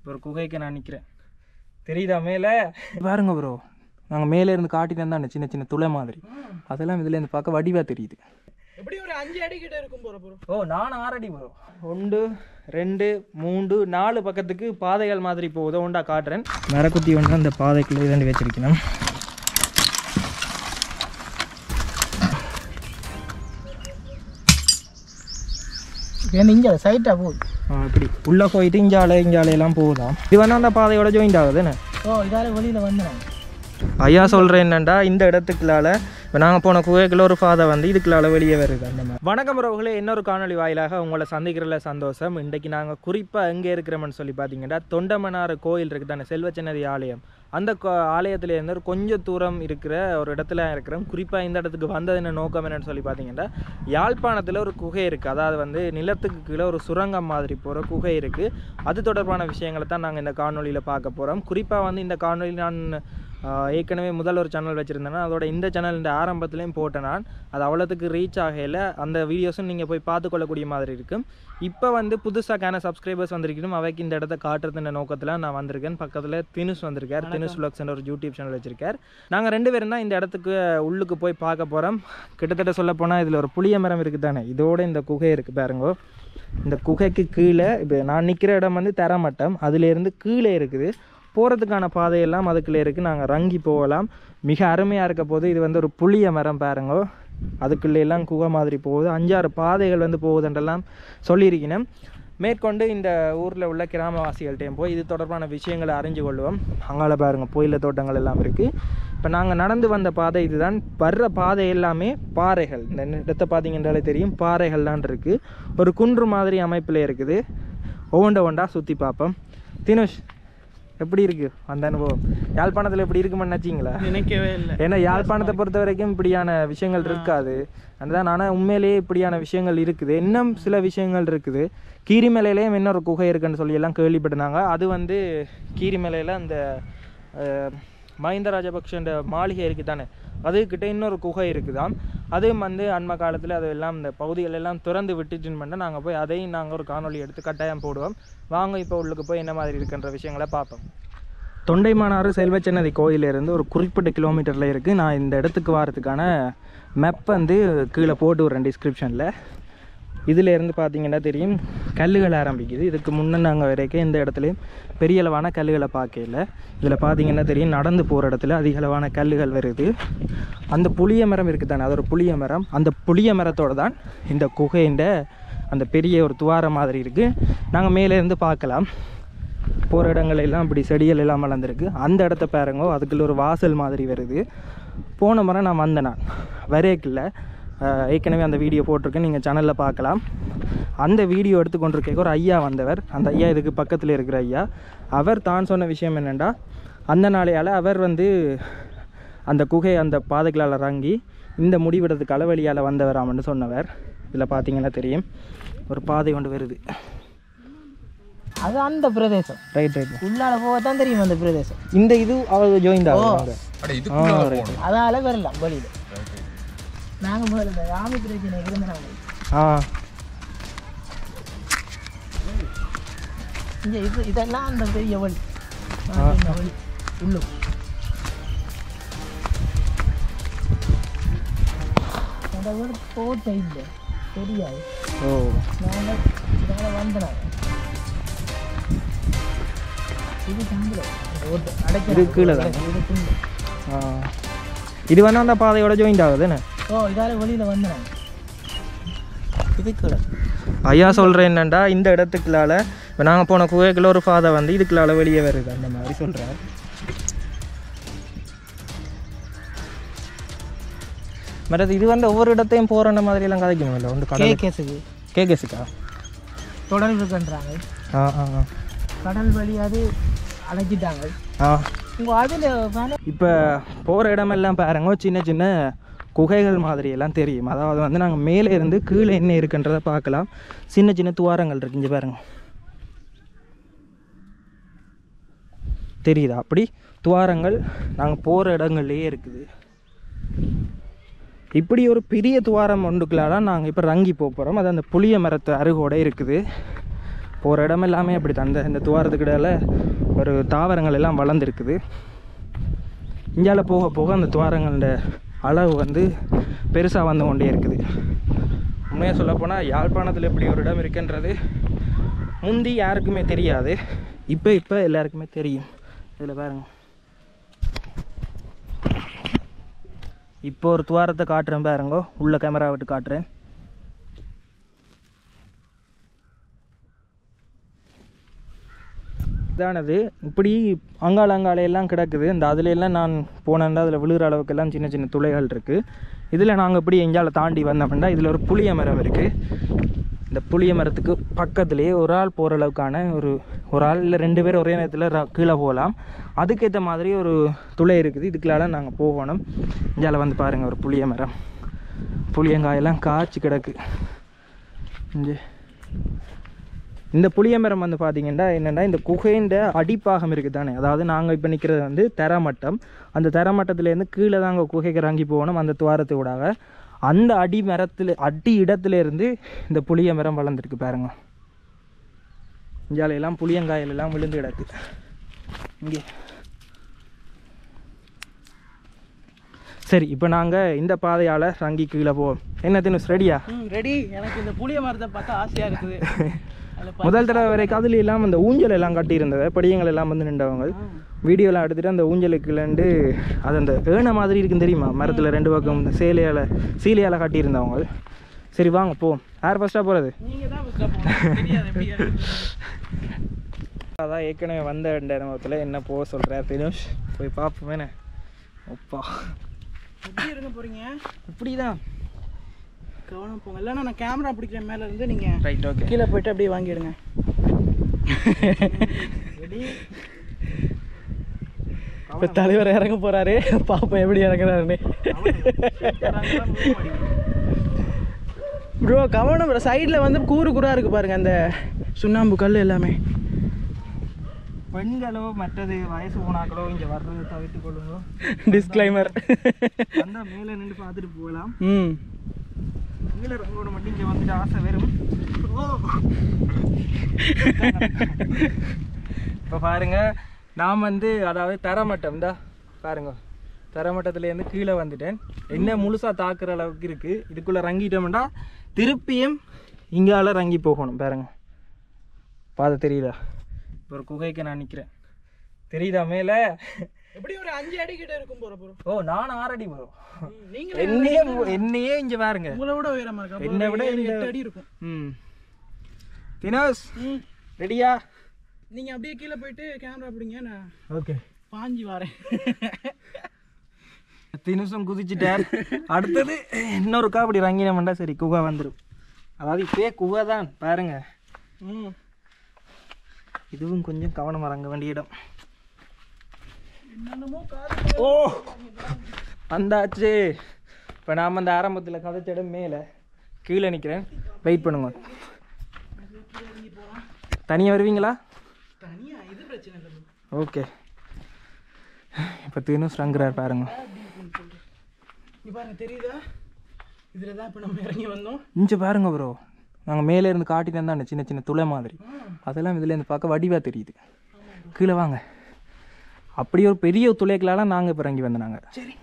ஒரு குகைக்கு நான் நிற்கிறேன் தெரியுதா மேலே பாருங்க ப்ரோ நாங்கள் மேலே இருந்து காட்டிட்டு இருந்தா சின்ன சின்ன துளை மாதிரி அதெல்லாம் இதுல இருந்து பார்க்க வடிவாக தெரியுது எப்படி ஒரு அஞ்சு அடி கிட்ட இருக்கும் போற ப்ரோ ஓ நான் ஆறடி ப்ரோ ஒன்று ரெண்டு மூன்று நாலு பக்கத்துக்கு பாதைகள் மாதிரி போகுது ஒண்டா காட்டுறேன் மரக்குத்தி ஒன்று அந்த பாதைக்குள்ளே இதாண்டி வச்சிருக்கணும் ஏன்னா இங்கே சைட்டாக போகுது ஆ, இப்படி உள்ளே போயிட்டு இஞ்சால இஞ்சால எல்லாம் போகுதாம் இது வேணா அந்த பாதையோட ஜாயிண்ட் ஆகுதுன்னு ஓ இதால வெளியில் வந்துடுறாங்க ஐயா சொல்கிறேன் என்னண்டா இந்த இடத்துக்குள்ளால இப்போ நாங்கள் போன குகைக்குள்ள ஒரு பாதை வந்து இதுக்குள்ளால வெளியே வருது அந்த மாதிரி வணக்கம் உறவுகளே இன்னொரு காணொளி வாயிலாக உங்களை சந்திக்கிறதுல சந்தோஷம் இன்றைக்கு நாங்கள் குறிப்பாக எங்கே இருக்கிறோம்னு சொல்லி பார்த்தீங்கன்னா தொண்டமனார் கோயில் இருக்குது தானே செல்வச்சன்னதி ஆலயம் அந்த கோ- ஆலயத்துல இருந்து ஒரு கொஞ்சம் தூரம் இருக்கிற ஒரு இடத்துல இருக்கிறோம் குறிப்பாக இந்த இடத்துக்கு வந்தது என்ன நோக்கம் என்னன்னு சொல்லி பார்த்தீங்கன்னா யாழ்ப்பாணத்தில் ஒரு குகை இருக்குது அதாவது வந்து நிலத்துக்கு கீழே ஒரு சுரங்கம் மாதிரி போகிற குகை இருக்குது அது தொடர்பான விஷயங்களை தான் நாங்கள் இந்த காணொளியில் பார்க்க போகிறோம் குறிப்பாக வந்து இந்த காணொளி நான் ஆஹ் ஏற்கனவே முதல் ஒரு சேனல் வச்சுருந்தேன்னா அதோட இந்த சேனல் இந்த ஆரம்பத்துலேயும் போட்டேன் நான் அது அவ்வளோத்துக்கு ரீச் ஆகையில் அந்த வீடியோஸும் நீங்கள் போய் பார்த்துக்கொள்ளக்கூடிய மாதிரி இருக்கும் இப்போ வந்து புதுசாக்கான சப்ஸ்கிரைபர்ஸ் வந்திருக்கணும் அவைக்கு இந்த இடத்த காட்டுறதுன்ற நோக்கத்தில் நான் வந்திருக்கேன் பக்கத்தில் தினுஷ் வந்திருக்கார் தினுஷ் vlogs ஒரு யூடியூப் சேனல் வச்சிருக்கார் நாங்கள் ரெண்டு பேரும் தான் இந்த இடத்துக்கு உள்ளுக்கு போய் பார்க்க போகிறோம் கிட்டத்தட்ட சொல்ல போனால் இதில் ஒரு புளிய மரம் இருக்குது தானே இதோட இந்த குகை இருக்குது பாருங்கோ இந்த குகைக்கு கீழே இப்போ நான் நிற்கிற இடம் வந்து தரமட்டம் அதுலேருந்து கீழே இருக்குது போகிறதுக்கான பாதையெல்லாம் அதுக்குள்ளே இருக்குது நாங்கள் ரங்கி போகலாம் மிக அருமையாக இருக்க போது இது வந்து ஒரு புளிய மரம் பாருங்கோ அதுக்குள்ளே எல்லாம் குகை மாதிரி போகுது அஞ்சாறு பாதைகள் வந்து போகுதுன்றெல்லாம் சொல்லியிருக்கிறேன் மேற்கொண்டு இந்த ஊரில் உள்ள கிராமவாசிகள்கிட்டையும் போய் இது தொடர்பான விஷயங்களை அறிஞ்சு கொள்வோம் அங்கால பாருங்கள் புயல தோட்டங்கள் எல்லாம் இருக்குது இப்போ நாங்கள் நடந்து வந்த பாதை இதுதான் வர்ற பாதை எல்லாமே பாறைகள் இந்த இடத்தை பார்த்தீங்கன்றாலே தெரியும் பாறைகள் தான் இருக்குது ஒரு குன்று மாதிரி அமைப்பில் இருக்குது ஒவ்வொண்ட ஒன்றா சுற்றி பார்ப்போம் தினுஷ் எப்படி இருக்கு அந்த அனுபவம் யாழ்ப்பாணத்தில் எப்படி இருக்குமென்னு நினச்சிங்களா நினைக்கவே இல்லை ஏன்னா யாழ்ப்பாணத்தை பொறுத்த வரைக்கும் இப்படியான விஷயங்கள் இருக்காது அதுதான் ஆனால் உண்மையிலேயே இப்படியான விஷயங்கள் இருக்குது இன்னும் சில விஷயங்கள் இருக்குது கீரிமலையிலேயும் இன்னொரு குகை இருக்குன்னு சொல்லி எல்லாம் கேள்விப்பட்டிருந்தாங்க அது வந்து கீரிமலையில் அந்த அஹ், மஹிந்த ராஜபக்ஷன்ற மாளிகை இருக்குது தானே அதுக்கிட்ட இன்னொரு குகை இருக்குதாம் அதுவும் வந்து அண்ம காலத்தில் அது எல்லாம் இந்த பகுதிகள் எல்லாம் திறந்து விட்டுட்டுன்னு பண்ணால் நாங்கள் போய் அதையும் நாங்கள் ஒரு காணொளி எடுத்து கட்டாயம் போடுவோம் வாங்க இப்போ உள்ளுக்கு போய் என்ன மாதிரி இருக்குன்ற விஷயங்களை பார்ப்போம் தொண்டைமானாறு செல்வச்சன்னதி கோயிலிருந்து ஒரு குறிப்பிட்ட கிலோமீட்டரில் இருக்குது நான் இந்த இடத்துக்கு வரதுக்கான மேப் வந்து கீழே போட்டு விட்றேன் டிஸ்கிரிப்ஷனில் இதிலேருந்து பார்த்தீங்கன்னா தெரியும் கல்லுகள் ஆரம்பிக்குது இதுக்கு முன்னே நாங்கள் வரைக்கும் இந்த இடத்துலையும் பெரிய அளவான கல்லுகளை பார்க்கல இதில் பார்த்தீங்கன்னா தெரியும் நடந்து போகிற இடத்துல அதிக அளவான கல்லுகள் வருது அந்த புளிய மரம் இருக்குது தானே அது ஒரு புளிய மரம் அந்த புளிய மரத்தோடு தான் இந்த குகைன்ற அந்த பெரிய ஒரு துவாரம் மாதிரி இருக்குது நாங்கள் மேலே இருந்து பார்க்கலாம் போகிற இடங்கள் எல்லாம் இப்படி செடிகள் எல்லாம் வளர்ந்துருக்கு அந்த இடத்த பாருங்கோ அதுக்குள்ள ஒரு வாசல் மாதிரி வருது போன முறை நான் வந்தேன் நான் வரேக்கில்ல ஏற்கனவே அந்த வீடியோ போட்டிருக்கேன் நீங்கள் சேனலில் பார்க்கலாம் அந்த வீடியோ எடுத்து கொண்டிருக்க ஒரு ஐயா வந்தவர் அந்த ஐயா இதுக்கு பக்கத்தில் இருக்கிற ஐயா அவர் தான் சொன்ன விஷயம் என்னென்னா அந்த நாளையால் அவர் வந்து அந்த குகை அந்த பாதைகளால் இறங்கி இந்த முடிவிடத்துக்கு அளவழியால் வந்தவராமன்னு சொன்னவர் இதில் பார்த்தீங்கன்னா தெரியும் ஒரு பாதை கொண்டு வருது அது அந்த பிரதேசம் ரைட் ரைட் உள்ளால போக தான் தெரியும் அந்த பிரதேசம் இந்த இது அவர் ஜாயின் ஆகுது அதால வரலாம் வெளியில நாங்க முதல்ல இந்த ராமி பிரச்சனை இருந்தாங்க ஆ இங்க இது இதெல்லாம் அந்த பெரிய வழி நான் சொன்ன வழி உள்ளு அதை விட போட்ட இல்லை தெரியாது ஓ நாங்கள் இதால வந்தனாங்க இது தாங்கல ஓட்டு அடைக்க இது கீழே தான். இது கீழே. ஆ இது வேணா அந்த பாதையோட ஜாயின் ஆகுதுன்னு ஓ இதால வெளியில வந்தனாங்க இது கீழே ஐயா சொல்கிறேன் என்னண்டா இந்த இடத்துக்குள்ளால இப்போ நாங்கள் போன குகைக்குள்ள ஒரு பாதை வந்து இதுக்குள்ளால வெளியே வருது அந்த மாதிரி சொல்கிறேன் மற்றது இது வந்து ஒவ்வொரு இடத்தையும் போகிற மாதிரி எல்லாம் கதைக்கணும் இல்லை வந்து கடல் கேஸுக்கு கேகேஸுக்கா தொடர்பு இருக்குன்றாங்க ஆ ஆ ஆ. கடல் வழி அது அழைச்சிட்டாங்க ஆ உங்க அதில் வேணா இப்போ போகிற இடமெல்லாம் பாருங்க சின்ன சின்ன குகைகள் மாதிரி எல்லாம் தெரியும் அதாவது வந்து நாங்கள் மேலே இருந்து கீழே என்ன இருக்குன்றதை பார்க்கலாம் சின்ன சின்ன துவாரங்கள் இருக்கு இங்கே பாருங்க தெரியுதா அப்படி துவாரங்கள் நாங்கள் போகிற இடங்கள்லேயே இருக்குது இப்படி ஒரு பெரிய துவாரம் ஒன்றுக்குள்ளால நாங்கள் இப்போ ரங்கி போக போகிறோம் அது அந்த புளிய மரத்து அருகோட இருக்குது போகிற இடம் எல்லாமே அப்படி தான் இந்த இந்த துவாரத்துக்கிடையில் ஒரு தாவரங்கள் எல்லாம் வளர்ந்துருக்குது இந்தியால போக போக அந்த துவாரங்களோட அளவு வந்து பெருசாக வந்து கொண்டே இருக்குது உண்மையாக சொல்லப்போனால் யாழ்ப்பாணத்தில் இப்படி ஒரு இடம் இருக்குன்றது முந்தி யாருக்குமே தெரியாது இப்போ இப்போ எல்லாருக்குமே தெரியும் இதில் பாருங்க இப்போ ஒரு துவாரத்தை காட்டுறேன் பாருங்கோ உள்ள கேமரா விட்டு காட்டுறேன் இதானது இப்படி அங்கால அங்கால எல்லாம் கிடக்குது இந்த அதுல எல்லாம் நான் போனேன்டா அதில் விழுகிற அளவுக்கெல்லாம் சின்ன சின்ன துளைகள் இருக்குது இதில் நாங்கள் இப்படி எங்கால தாண்டி வந்தோம்னா இதில் ஒரு புளிய மரம் இருக்குது இந்த புளிய மரத்துக்கு பக்கத்துலேயே ஒரு ஆள் போகிற அளவுக்கான ஒரு ஒரு ஆள் இல்லை ரெண்டு பேர் ஒரே நேரத்தில் ர- கீழே போகலாம் அதுக்கேற்ற மாதிரி ஒரு துளை இருக்குது இதுக்குள்ளால நாங்கள் போகணும் இங்கால வந்து பாருங்கள் ஒரு புளிய மரம் புளியங்காயெல்லாம் காய்ச்சி கிடக்கு இங்கே இந்த புளிய மரம் வந்து பார்த்தீங்கன்னா என்னென்னா இந்த குகைன்ற அடிப்பாகம் இருக்குது தானே அதாவது நாங்கள் இப்போ நிற்கிறது வந்து தரமட்டம் அந்த தரமட்டத்துலேருந்து கீழே தாங்க குகைக்கு இறங்கி போகணும் அந்த துவாரத்து ஊடாக அந்த அடி மரத்தில் அடி இடத்துல இருந்து இந்த புளிய மரம் வளர்ந்துருக்கு பாருங்க இஞ்சாலையெல்லாம் புளியங்காயில் எல்லாம் விழுந்து கிடக்கு இங்கே சரி இப்போ நாங்கள் இந்த பாதையால் இறங்கி கீழே போவோம் என்ன தினஸ் ரெடியா ம் ரெடி எனக்கு இந்த புளிய மரத்தை பார்த்தா ஆசையாக இருக்குது அதில் முதல் தடவை வரை கதில் எல்லாம் அந்த ஊஞ்சல் எல்லாம் கட்டியிருந்தது படியங்கள் எல்லாம் வந்து நின்றவங்க வீடியோலாம் எடுத்துட்டு அந்த ஊஞ்சலுக்குலண்டு அது அந்த ஏனை மாதிரி இருக்கும் தெரியுமா மரத்தில் ரெண்டு பக்கம் இந்த சேலையால் சீலையால் கட்டியிருந்தவங்க சரி வாங்க போ யார் ஃபஸ்ட்டாக போகிறது நீங்கள் தான் first ஆ போகணும். தெரியாது எப்படி இறங்குறது. அதான் ஏற்கனவே வந்த நேரத்தில் என்ன போக சொல்கிறார் தினேஷ் போய் பார்ப்போமேனே அப்பா எப்படி இருங்க போகிறீங்க இப்படி தான் கவனம் போங்க இல்லைன்னா நான் கேமரா பிடிக்கிற மேலே இருந்து நீங்கள் ரைட் ஓகே கீழே போயிட்டு அப்படியே வாங்கிடுங்க இப்போ தலைவர் இறங்க போறாரு பாப்போம் எப்படி இறங்குறாருன்னு ப்ரோ கவனம் ப்ரோ சைடில் வந்து கூறு கூறா இருக்கு பாருங்க அந்த சுண்ணாம்பு கல் எல்லாமே பெண்களோ மற்றது வயசு போனாக்களோ இங்கே வர்றதை தவிர்த்து கொள்ளுங்க டிஸ்க்ளைமர் வந்தால் மேலே நின்று பார்த்துட்டு போகலாம் ம் கீழே ரங்கோட மட்டும் இங்கே வந்துட்டு ஆசை வெறும் இப்போ பாருங்க நான் வந்து அதாவது தரமட்டம் தான் பாருங்க தரமட்டத்துலேருந்து கீழே வந்துட்டேன் என்ன முழுசாக தாக்குற அளவுக்கு இருக்குது இதுக்குள்ளே ரங்கிட்டோம்னா திருப்பியும் இங்கால ரங்கி போகணும் பாருங்க பாதை தெரியுதா இப்போ ஒரு குகைக்கு நான் நிற்கிறேன் தெரியுதா மேலே எப்படி ஒரு அஞ்சு அடி கிட்ட இருக்கும் போற ப்ரோ ஓ நான் ஆறடி வரும் நீங்க என்னையே என்னையே இங்கே பாருங்க உங்களை விட உயரமா இருக்கா என்னை விட ஏழு, இந்த- எட்டு அடி இருக்கும் ம் தினோஸ் ம் ரெடியா நீங்க அப்படியே கீழே போயிட்டு கேமரா பிடிங்க நான் ஓகே பாஞ்சி வரேன் தினுசும் குதிச்சிட்டார் அடுத்தது இன்னொரு காப்படி ரங்கினமெண்டா சரி குகை வந்துடும் அதாவது இப்பயே குகை தான் பாருங்க ம் இதுவும் கொஞ்சம் கவனமாக இறங்க வேண்டிய இடம் என்னென்னமோ காது ஓ வந்தாச்சு இப்போ நாம் அந்த ஆரம்பத்தில் கதைச்ச இடம் மேலே கீழே நிற்கிறேன் வெயிட் பண்ணுங்க தனியாக வருவீங்களா தனியா இது பிரச்சனை இல்லை bro. ஓகே இப்போ தினுஸ் ரங்குறார் பாருங்க இங்க பாருங்க தெரியுதா இதுல தான் இப்போ நம்ம இறங்கி வந்தோம் இங்கே பாருங்க ப்ரோ நாங்கள் மேலே இருந்து காட்டிட்டு இருந்தா சின்ன சின்ன துளை மாதிரி அதெல்லாம் இதுல இருந்து பார்க்க வடிவாக தெரியுது கீழே வாங்க அப்படி ஒரு பெரிய துளைக்களால நாங்கள் இப்போ இறங்கி வந்தோம் நாங்கள் சரி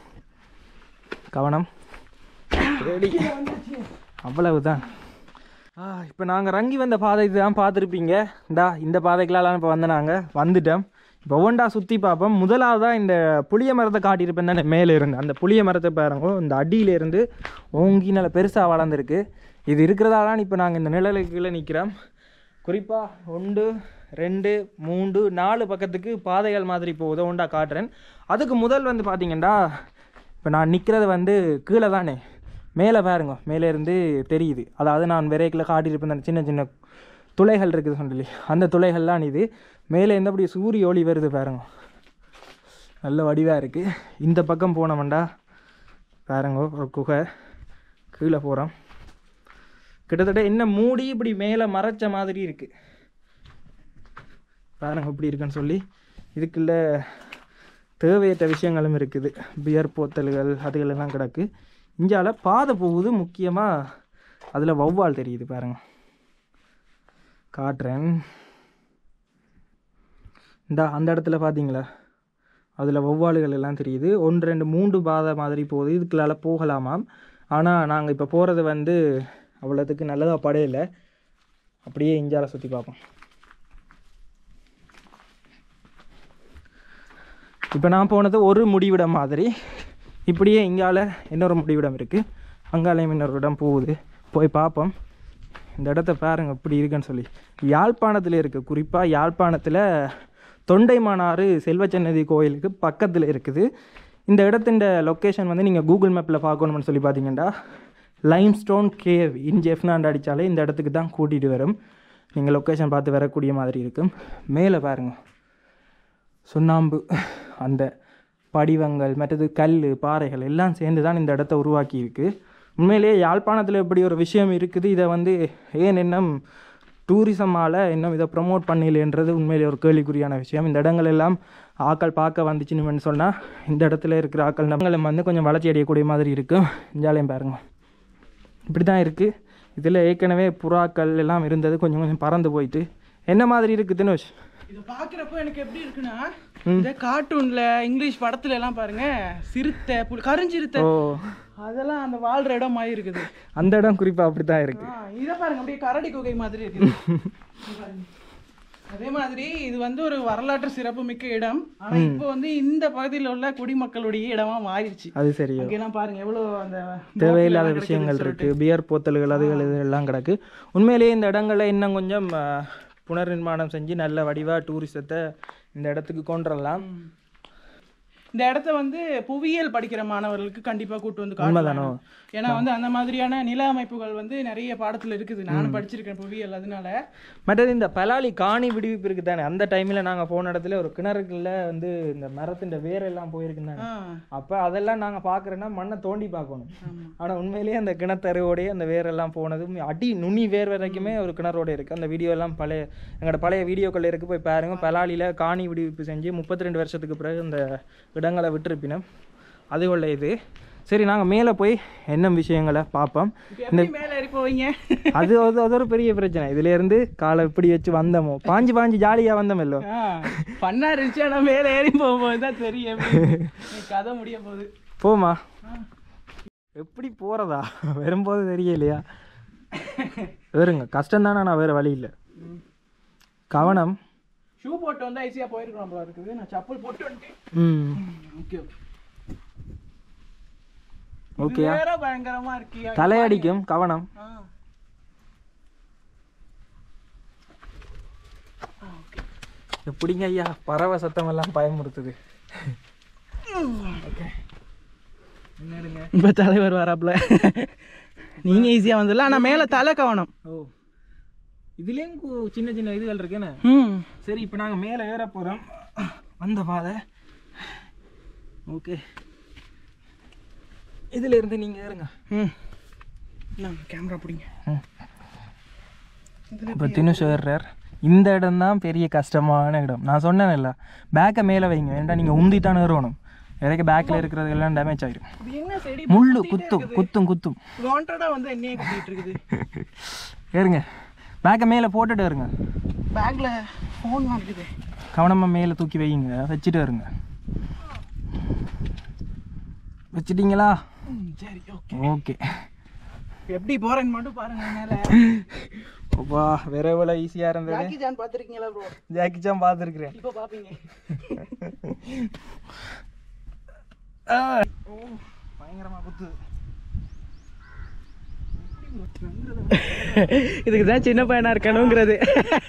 கவனம் ரெடி அவ்வளவுதான் ஆ இப்போ நாங்கள் இறங்கி வந்த பாதை தான் பார்த்துருப்பீங்க இந்தா இந்த பாதைக்கெல்லாம் இப்போ வந்து நாங்கள் வந்துட்டோம் இப்போ ஒவ்வொன்றா சுற்றி பார்ப்போம் முதலாவதாக இந்த புளிய மரத்தை காட்டியிருப்பேன் தானே மேலே இருந்து அந்த புளிய மரத்தை பாருங்க இந்த அடியிலேருந்து ஓங்கி நல்ல பெருசாக வளர்ந்துருக்கு இது இருக்கிறதால இப்போ நாங்கள் இந்த நிழலுக்கு கீழே நிற்கிறோம் குறிப்பாக ஒன்று ரெண்டு மூன்று நாலு பக்கத்துக்கு பாதைகள் மாதிரி போகுது ஒன்றா காட்டுறேன் அதுக்கு முதல் வந்து பார்த்தீங்கன்னா இப்போ நான் நிற்கிறது வந்து கீழே தானே மேலே பாருங்க மேலே இருந்து தெரியுது அதாவது நான் விரைக்கில் காட்டியிருப்பேன் அந்த சின்ன சின்ன துளைகள் இருக்குது சொல்லி அந்த துளைகள்லாம் இது மேலே இருந்து அப்படியே சூரிய ஒளி வருது பாருங்க நல்ல வடிவாக இருக்குது இந்த பக்கம் போனோம்டா பாருங்க ஒரு குகை கீழே போகிறோம் கிட்டத்தட்ட என்ன மூடி இப்படி மேலே மறைச்ச மாதிரி இருக்குது பாருங்க இப்படி இருக்குன்னு சொல்லி இதுக்குள்ள தேவையற்ற விஷயங்களும் இருக்குது பியர் போத்தல்கள் அதுகள் எல்லாம் கிடக்கு இஞ்சால பாதை போகுது முக்கியமாக அதில் வௌவால் தெரியுது பாருங்க காட்டுறேன் இந்த அந்த இடத்துல பார்த்தீங்களா அதில் வௌவால்கள் எல்லாம் தெரியுது ஒன்று ரெண்டு மூன்று பாதை மாதிரி போகுது இதுக்குள்ளால போகலாமாம் ஆனால் நாங்கள் இப்போ போகிறது வந்து அவ்வளோத்துக்கு நல்லதாக படையில அப்படியே இஞ்சால சுற்றி பார்ப்போம் இப்போ நான் போனது ஒரு முடிவிடம் மாதிரி இப்படியே இங்கால இன்னொரு முடிவிடம் இருக்குது அங்காலையும் இன்னொரு இடம் போகுது போய் பார்ப்போம் இந்த இடத்த பாருங்க இப்படி இருக்குன்னு சொல்லி யாழ்ப்பாணத்தில் இருக்குது குறிப்பாக யாழ்ப்பாணத்தில் தொண்டைமானாறு செல்வச்சன்னதி கோயிலுக்கு பக்கத்தில் இருக்குது இந்த இடத்தின் லொக்கேஷன் வந்து நீங்கள் கூகுள் மேப்பில் பார்க்கணும்னு சொல்லி பார்த்தீங்கன்னா லைம்ஸ்டோன் கேவ் இன் ஜெஃப்னாண்டு அடித்தாலே இந்த இடத்துக்கு தான் கூட்டிகிட்டு வரும் நீங்கள் லொக்கேஷன் பார்த்து வரக்கூடிய மாதிரி இருக்கும் மேலே பாருங்க சுண்ணாம்பு அந்த படிவங்கள் மற்றது கல் பாறைகள் எல்லாம் சேர்ந்து தான் இந்த இடத்த உருவாக்கி இருக்கு உண்மையிலேயே யாழ்ப்பாணத்தில் இப்படி ஒரு விஷயம் இருக்குது இதை வந்து ஏன் இன்னும் டூரிசமால் இன்னும் இதை ப்ரமோட் பண்ணலைன்றது உண்மையிலே ஒரு கேள்விக்குறியான விஷயம் இந்த இடங்கள் எல்லாம் ஆக்கள் பார்க்க வந்துச்சுன்னு சொன்னால் இந்த இடத்துல இருக்கிற ஆக்கள் நம்மளை வந்து கொஞ்சம் வளர்ச்சி அடையக்கூடிய மாதிரி இருக்கும் ஜாலியம் பாருங்க இப்படி தான் இருக்குது இதில் ஏற்கனவே புறாக்கள் எல்லாம் இருந்தது கொஞ்சம் கொஞ்சம் பறந்து போயிட்டு என்ன மாதிரி இருக்குது தினோஷ் இதை பார்க்குறப்போ எனக்கு எப்படி இருக்குன்னா இந்த கார்ட்டூன்ல இங்கிலீஷ் படத்துல எல்லாம் பாருங்க சிறுத்தை புலி கருஞ்சிருத்தை ஓ அதெல்லாம் அந்த வாழ்ற இடம் மாதிரி இருக்குது அந்த இடம் குறிப்பாக அப்படி தான் இருக்குது ஆ, இதை பாருங்க அப்படியே கரடி குகை மாதிரி இருக்குது இங்க பாருங்க. அதே மாதிரி இது வந்து ஒரு வரலாற்று சிறப்பு மிக்க இடம் ஆனா இப்போ வந்து இந்த பகுதியில் உள்ள குடிமக்களுடைய இடமா மாறிடுச்சு அது சரியோ அங்கெல்லாம் பாருங்க எவ்வளவு அந்த தேவையில்லாத boat ல விஷயங்கள் எல்லாம் இருக்குது பியர் போத்தல்கள் அதுகள் இது எல்லாம் கிடக்கு உண்மையிலேயே இந்த இடங்களை இன்னும் கொஞ்சம் ஆ, புனர்நிர்மாணம் செஞ்சு நல்ல வடிவாக டூரிசத்தை இந்த இடத்துக்கு கொண்டுறலாம் ம். இந்த இடத்த வந்து புவியியல் படிக்கிற மாணவர்களுக்கு கண்டிப்பா கூட்டு வந்து உண்மைதானோ? காட்டணும் ஏன்னா வந்து அந்த மாதிரியான நில அமைப்புகள் வந்து நிறைய பாடத்துல இருக்குது நானும் படிச்சிருக்கேன் புவியியல் அதனால மற்றது இந்த பலாலி காணி விடுவிப்பு இருக்குது தானே அந்த டைமில் நாங்கள் போன இடத்துல ஒரு கிணறுக்குள்ள வந்து இந்த மரத்தின் வேரெல்லாம் போயிருக்குன்னு தானே ஆ, அப்போ அதெல்லாம் நாங்கள் பார்க்குறோன்னா மண்ணை தோண்டி பார்க்கணும் ஆமா. ஆனால் உண்மையிலேயே அந்த கிணத்தருவோடைய அந்த வேரெல்லாம் போனது அடி நுனி வேர் வரைக்குமே ஒரு கிணறோட இருக்குது அந்த வீடியோ எல்லாம் பழைய எங்களோட பழைய வீடியோக்கள் இருக்குது போய் பாருங்க பலாலியில் காணி விடுவிப்பு செஞ்சு முப்பத்தி ரெண்டு வருஷத்துக்கு பிறகு இந்த இடங்களை விட்டுருப்பினோம் அது உள்ள இது சரி நாங்கள் மேலே போய் என்ன விஷயங்களை பார்ப்போம் இப்ப எப்படி மேல ஏறி போவீங்க அது அது அது ஒரு பெரிய பிரச்சனை இதுலேருந்து காலை இப்படி வச்சு வந்தோமோ பாஞ்சு பாஞ்சு ஜாலியாக வந்தோமல்லோ பண்ணா இருந்துச்சு ஆனா மேல ஏறி போகும்போது தான் தெரியும் எப்படி. இன்னைக்கு கதை முடிய போகுது போமா ஆ. எப்படி போகிறதா வரும்போது தெரியலையா வேறுங்க கஷ்டம் தானே நான் வேறு வழி இல்லை கவனம் ஷூ போட்டு வந்தா ஈஸியா போயிருக்கணும் போல இருக்குது நான் செப்பல் போட்டு வந்துட்டேன் ம் ஓகே ஓகேயா வேற பயங்கரமா இருக்கியா தலையடிக்கும் கவனம் ஆ. எப்படிங்க ஐயா பறவை சத்தம் எல்லாம் பயமுறுத்துது என்னடுங்க இப்ப தலைவர் வராப்ல நீங்க ஈஸியா வந்துடலாம் ஆனா மேல தலை கவனம் ஓ இதுலேயும் கு- சின்ன சின்ன இதுகள் இருக்குன்னு ம் சரி இப்போ நாங்கள் மேலே ஏற போகிறோம் வந்த பாதை ஓகே இதுல இருந்து நீங்கள் ஏறுங்க ம் நான் கேமரா பிடிங்க இப்போ தினுஷ் ஏறுறார் இந்த இடம் தான் பெரிய கஷ்டமான இடம் நான் சொன்னேன்ல பேக்கை மேலே வைங்க ஏன்டா நீங்கள் உந்திட்டான ஏறணும் இறக்க பேக்கில் இருக்கிறது எல்லாம் டேமேஜ் ஆயிரும் இது என்ன செடி முள்ளு குத்தும் குத்தும் குத்தும் வாண்டடா வந்து என்னையே குத்திட்டு இருக்குது ஏறுங்க பேக்கை மேலே போட்டுட்டு ஏறுங்க பேக்ல ஃபோன் வாங்குது கவனமாக மேலே தூக்கி வைங்க வச்சுட்டு ஏறுங்க வச்சிட்டீங்களா ம், சரி ஓகே ஓகே எப்படி போறேன்னு மட்டும் பாருங்க மேல அப்பா வேற எவ்வளோ ஈஸியாக இருந்தது ஜாக்கி ஜான் பாத்திருக்கீங்களா ப்ரோ ஜாக்கி சான் பார்த்துருக்குறேன் இப்போ பாப்பீங்க பயங்கரமாக குத்துது இதுக்கு தான் சின்ன பையனா இருக்கணுங்கிறது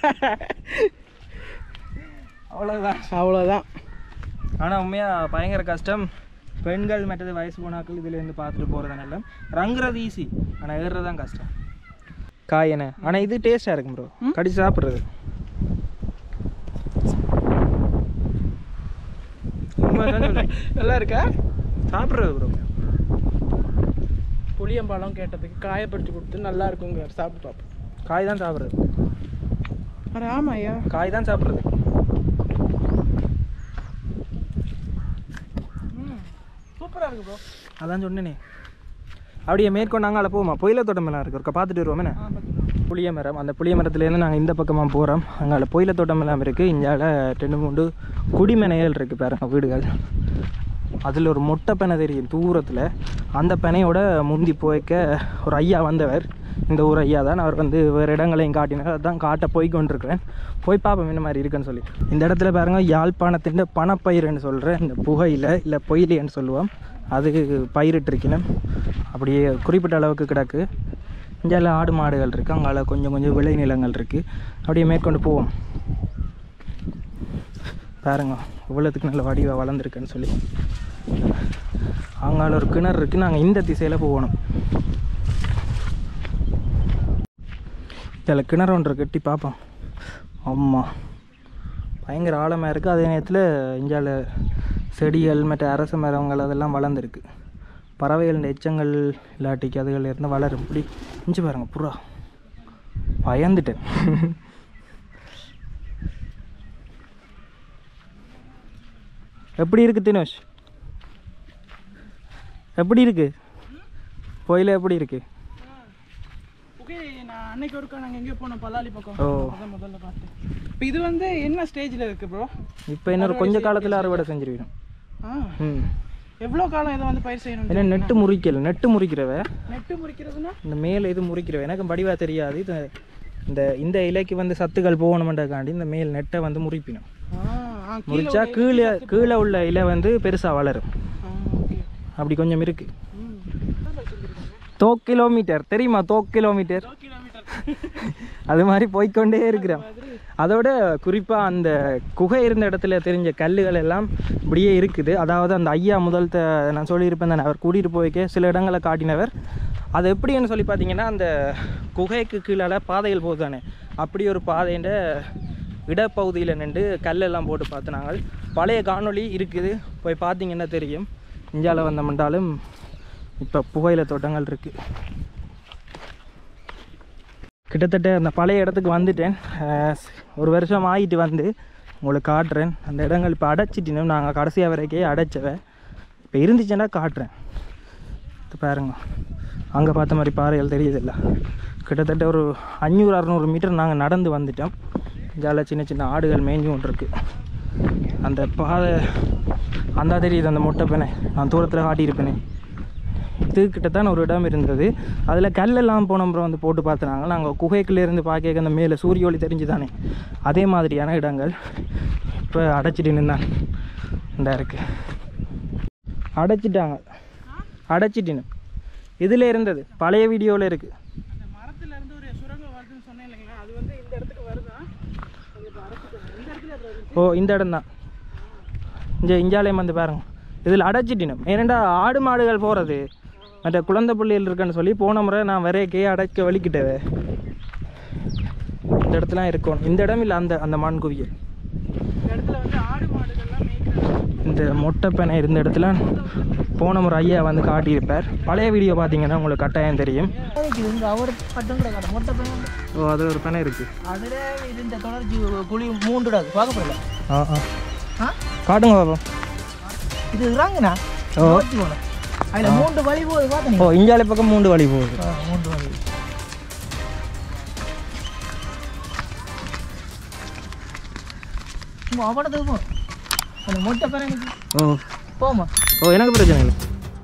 அவ்வளோதான் அவ்வளோதான் ஆனால் உண்மையாக பயங்கர கஷ்டம் பெண்கள் மற்றது வயசு போனாக்கள் இதுலேருந்து பார்த்துட்டு போகிறதுனால ரங்குறது ஈஸி ஆனால் ஏறுறது தான் கஷ்டம் காயன ஆனால் இது டேஸ்ட்டாக இருக்கும் ப்ரோ கடிச்சு சாப்பிட்றது நல்லா இருக்கா சாப்பிட்றது ப்ரோ புளியம்பழம் கேட்டதுக்கு காயப்படுத்தி கொடுத்து நல்லா இருக்குங்க சாப்பிட்டு பார்ப்போம் காய் தான் சாப்பிட்றது அட ஆமாய்யா காய் தான் சாப்பிட்றது ம் சூப்பராக இருக்கு ப்ரோ அதான் சொன்னேனே அப்படியே மேற்கொண்டு அங்கால போமா பொயில தோட்டம் எல்லாம் இருக்கு ஒருக்கா பார்த்துட்டு வருவோம் என்ன ஆ பார்த்துக்கலாம் புளிய மரம் அந்த புளிய மரத்துலேருந்து நாங்கள் இந்த பக்கமாக போகிறோம் அங்கே புயல தோட்டம் எல்லாம் இருக்குது இங்கால ரெண்டு மூணு குடிமனைகள் இருக்குது பாருங்க வீடுகள் அதில் ஒரு மொட்டை பெனை தெரியும் தூரத்தில் அந்த பெனையோட முந்தி போய்க்க ஒரு ஐயா வந்தவர் இந்த ஊர் ஐயா தான் அவர் வந்து வேறு இடங்களையும் காட்டினார் அதான் காட்ட போய் கொண்டிருக்கிறேன் போய் பார்ப்போம் என்ன மாதிரி இருக்குன்னு சொல்லி இந்த இடத்துல பாருங்க யாழ்ப்பாணத்தின் பணப்பயிர்னு சொல்கிற இந்த புகையில இல்லை பொயிலின்னு சொல்லுவோம் அது பயிரிட்டிருக்கணும் அப்படியே குறிப்பிட்ட அளவுக்கு கிடக்கு இங்கே ஆடு மாடுகள் இருக்குது அங்கால கொஞ்சம் கொஞ்சம் விளை நிலங்கள் இருக்குது அப்படியே மேற்கொண்டு போவோம் பாருங்க இவ்வளோத்துக்கு நல்ல வடிவாக வளர்ந்துருக்குன்னு சொல்லி அங்கால ஒரு கிணறு இருக்குது நாங்கள் இந்த திசையில் போகணும் இதில் கிணறு ஒன்று இருக்கு, எட்டி பார்ப்போம் ஆமாம் பயங்கர ஆழமாக இருக்குது அதே நேரத்தில் இந்தியாவில் செடிகள் மற்ற அரச மரங்கள் அதெல்லாம் வளர்ந்துருக்கு பறவைகளின் எச்சங்கள் இல்லாட்டிக்கு அதுகள் இருந்து வளரும் இப்படி இஞ்சி பாருங்க புறா பயந்துட்டேன் எப்படி இருக்கு தினேஷ் எப்படி இருக்கு கோயில எப்படி இருக்கு ஓகே நான் அன்னைக்கு ஒருக்கா நாங்கள் எங்கேயோ போனோம் பல்லாளி பக்கம் ஓ. அதான் முதல்ல பார்த்தேன் இப்போ இது வந்து என்ன ஸ்டேஜில் இருக்குது ப்ரோ இப்போ இன்னொரு கொஞ்ச காலத்தில் அறுவடை செஞ்சிருக்கணும் ஆ ம் எவ்வளோ காலம் இதை வந்து பயிர் செய்யணும் ஏன்னா நெட்டு முறிக்கல நெட்டு முறிக்கிறவ நெட்டு முறிக்கிறதுனா இந்த மேல் இது முறிக்கிறவ எனக்கு வடிவா தெரியாது இது இந்த இந்த இலைக்கு வந்து சத்துக்கள் போகணுமென்றக்காண்டி இந்த மேல் நெட்டை வந்து முறிப்பினும் ஆ ஆ, கீழே முறிச்சா கீழே கீழே உள்ள இலை வந்து பெருசாக வளரும் ஆ ஓகே அப்படி கொஞ்சம் இருக்கு ம் தோ கிலோமீட்டர் தெரியுமா தோ கிலோமீட்டர் கிலோமீட்டர் அது மாதிரி போய்க்கொண்டே இருக்கிறோம் அதோட குறிப்பாக அந்த குகை இருந்த இடத்துல தெரிஞ்ச கல்லுகள் எல்லாம் இப்படியே இருக்குது அதாவது அந்த ஐயா முதல் த நான் சொல்லியிருப்பேன் தானே அவர் கூட்டிகிட்டு போய்க்க சில இடங்களை காட்டினவர் அது எப்படின்னு சொல்லி பார்த்தீங்கன்னா அந்த குகைக்கு கீழே பாதைகள் போகுது தானே அப்படி ஒரு பாதைன்ற இடப்பகுதியில் நின்று கல்லெல்லாம் போட்டு பார்த்து நாங்கள் பழைய காணொளி இருக்குது போய் பார்த்தீங்கன்னா தெரியும் இந்தியாவில் வந்தோம்னாலும் இப்போ புகையில தோட்டங்கள் இருக்குது கிட்டத்தட்ட அந்த பழைய இடத்துக்கு வந்துட்டேன் அஹ் ஒரு வருஷம் ஆகிட்டு வந்து உங்களுக்கு காட்டுறேன் அந்த இடங்கள் இப்போ அடைச்சிட்டினோம் நாங்கள் கடைசியாக வரைக்கும் அடைச்சவ இப்போ இருந்துச்சுன்னா காட்டுறேன் இது பாருங்க அங்கே பார்த்த மாதிரி பாறைகள் தெரியுதில்ல கிட்டத்தட்ட ஒரு அஞ்சூறு அறநூறு மீட்டர் நாங்கள் நடந்து வந்துட்டோம் ஜால சின்ன சின்ன ஆடுகள் மேய்ஞ்சு கொண்டு இருக்கு அந்த பாதை அந்த தெரியுது அந்த மொட்டை பேனை நான் தூரத்தில் காட்டியிருப்பேனே இதுக்கிட்ட தான் ஒரு இடம் இருந்தது அதில் கல்லெல்லாம் போன அப்புறம் வந்து போட்டு பார்த்துனாங்க நாங்கள் குகைக்குள்ளேருந்து பார்க்க அந்த மேலே சூரிய ஒளி தெரிஞ்சு தானே அதே மாதிரியான இடங்கள் இப்போ அடைச்சிட்டு நின்றான் இந்த இருக்கு அடைச்சிட்டாங்க அடைச்சிட்டின்னு இதில் இருந்தது பழைய வீடியோவில் இருக்குது அந்த மரத்துல இருந்து ஒரு சுரங்கம் வருதுன்னு சொன்னேன் இல்லைங்களா அது வந்து இந்த இடத்துக்கு வருதா அது இப்போ அரைச்சிட்டாங்க இந்த இடத்துல அது வருது ஓ இந்த இடம் தான் இங்கே இஞ்சாலயம் வந்து பாருங்க இதில் அடைச்சிட்டினும் ஏனெண்டா ஆடு மாடுகள் போகிறது மற்ற குழந்தை பிள்ளைகள் இருக்குன்னு சொல்லி போன முறை நான் வரைக்கே அடைக்க வலிக்கிட்டவே இந்த இடத்துல இருக்கணும் இந்த இடம் இல்லை அந்த அந்த மான் குவியல் இந்த இடத்துல வந்து ஆடு மாடுகள்லாம் மேய்க்கிறாங்க இந்த மொட்டை பேனை இருந்த இடத்துல போன முறை ஐயா வந்து காட்டியிருப்பார் பழைய வீடியோ பார்த்தீங்கன்னா உங்களுக்கு கட்டாயம் தெரியும் இங்க அவர் பட்டம் கூட கடை மொட்டை பையன் ஓ அதில் ஒரு பேனை இருக்குது அதில் இது இந்த தொடர்ச்சி குழி மூண்டுடாது பார்க்க போகல ஆ ஆ ஆ காட்டுங்க பாப்போம் இது இறாங்கண்ணா ஓ போகணும் அதில் மூன்று வழி போகுது பார்த்தீங்க ஓ இஞ்சாலை பக்கம் மூண்டு வழி போகுது மூன்று வழி உங்க அவனத்துக்கு போ அந்த மொட்டை பையனுக்கு ஓ போமா ஓ எனக்கு பிரச்சனை இல்லை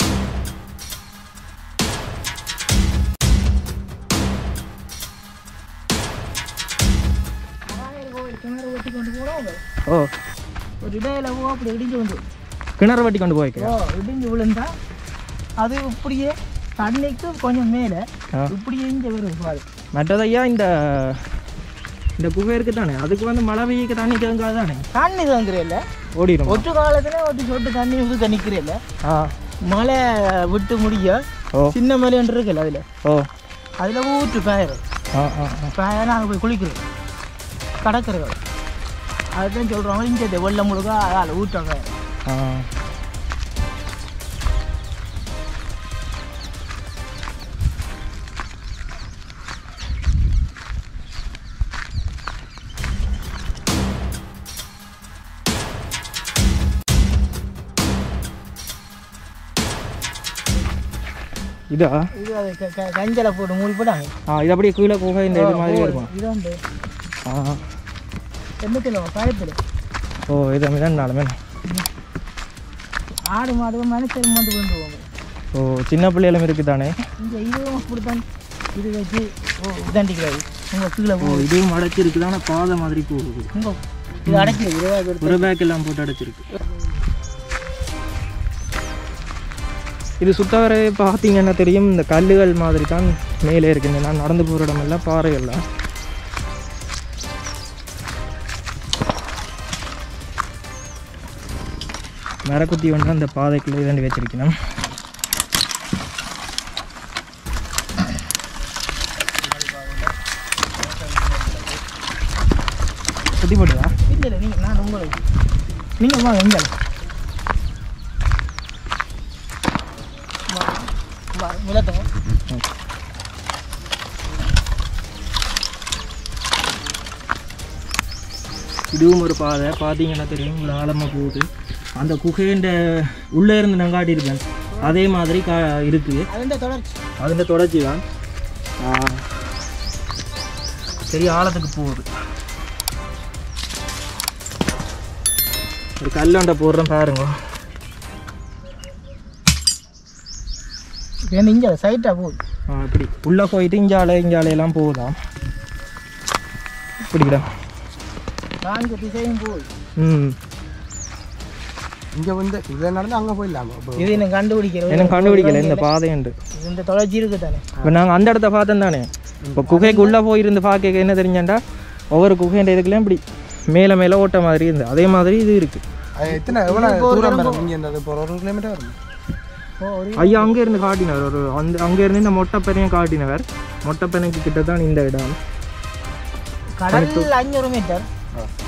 கோவில் கிணறு வெட்டி கொண்டு போனோம் ஓ ஒரு இடையில போ அப்படி இடிஞ்சு வந்து கிணறு வெட்டி கொண்டு போய்க்க ஓ இடிஞ்சு விழுந்தா அது இப்படியே தண்ணிக்கு கொஞ்சம் மேலே ஆ. இப்படியே இங்கே வரும் பாரு மற்றது ஐயா இந்த இந்த குகை இருக்கு தானே அதுக்கு வந்து மழை பெய்யக்க தண்ணி தேங்காது தானே தண்ணி தாங்குறேல்ல ஓடிடும் ஒற்று காலத்துல ஒட்டு சொட்டு தண்ணி ஊற்ற நிற்கிறேல்ல ஆ மழை விட்டு முடிய ஓ சின்ன மலை ஒன்று இருக்குல்ல அதில் ஓ அதில் ஊற்று பாயிரும் ஆ ஆ ஆ. பாய நாங்கள் போய் குளிக்கிறோம் கடற்கரை அதுதான் சொல்கிறோம் இங்கே வெள்ளம் முழுக்க அதில் ஊற்றாங்க ஆ இதா இது அது க- க- கஞ்சலை போட்டு மூடி போட்டாங்க ஆ இது அப்படியே கீழே குகை இந்த இது மாதிரி வருமா இது வந்து ஆ எண்ணூற்றில் பயத்தில் ஓ இது மிதன்னாலுமே ஆடு மாடு மனுஷன் வந்து கொண்டு போவாங்க ஓ சின்ன பிள்ளைகளும் இருக்குது தானே இங்கே இதுவும் அப்படித்தான் இது வச்சு ஓ தண்டிக்கிறாரு உங்கள் கீழே ஓ இதுவும் அடைச்சிருக்கு தானே பாதை மாதிரி போகுது உங்கள் இது அடைக்கிறது இருபது பேர் ஒரு பேக் எல்லாம் போட்டு அடைச்சிருக்கு இது சுத்தவரை பார்த்தீங்கன்னா தெரியும் இந்த கல்லுகள் மாதிரி தான் மேலே இருக்குது நான் நடந்து போகிற இடமெல்லாம் பாறைகள்லாம் மரக்குத்தி ஒன்று அந்த பாதைக்குள்ளே இதாண்டி வச்சிருக்கணும் சுத்தி போட்டுதா இல்லை இல்லை நீங்கள் நான் உங்களுக்கு நீங்கள் வாங்க எங்கே விளத்தங்க இதுவும் ஒரு பாதை பார்த்தீங்கன்னா தெரியும் இவ்வளோ ஆழமாக போகுது அந்த குகைன்ற உள்ளே இருந்து நான் காட்டியிருப்பேன் அதே மாதிரி கா இருக்குது அதுண்ட தொடர்ச்சி அதில் தொடர்ச்சி தான் ஆ, பெரிய ஆழத்துக்கு போகுது ஒரு கல்லாண்ட போடுறேன் பாருங்க ஏன்னா இங்கே சைட்டாக போகுது ஆ, இப்படி உள்ளே போயிட்டு இஞ்சாலை இஞ்சாலையெல்லாம் போகுதாம் இப்படிடா நான்கு திசையும் போகுது ம் இங்கே வந்து இதில் நடந்து அங்கே போயிடலாமா இப்போ இது என்ன கண்டுபிடிக்கிறது எனக்கு கண்டுபிடிக்கல இந்த பாதையுண்டு இது இந்த தொடர்ச்சி இருக்கு தானே இப்போ நாங்கள் அந்த இடத்த பார்த்தோம் தானே இப்போ குகைக்கு உள்ளே போயிருந்து பார்க்க என்ன தெரிஞ்சாண்டா ஒவ்வொரு குகைன்ற இதுக்குலாம் இப்படி மேலே மேலே ஓட்ட மாதிரி இருந்து அதே மாதிரி இது இருக்குது அது எத்தனை எவ்வளோ தூரம் வரும் இங்கே இருந்தது இப்போ ஒரு கிலோமீட்டர் வரும் ஓ ஒரு ஐயா அங்கே இருந்து காட்டினவர் ஒரு அந்த அங்கே இருந்து இந்த மொட்டைப்பெண்ணையும் காட்டினவர் மொட்டைப்பெண்ணைக்கு கிட்ட தான் இந்த இடம் கடல் அஞ்சூறு மீட்டர்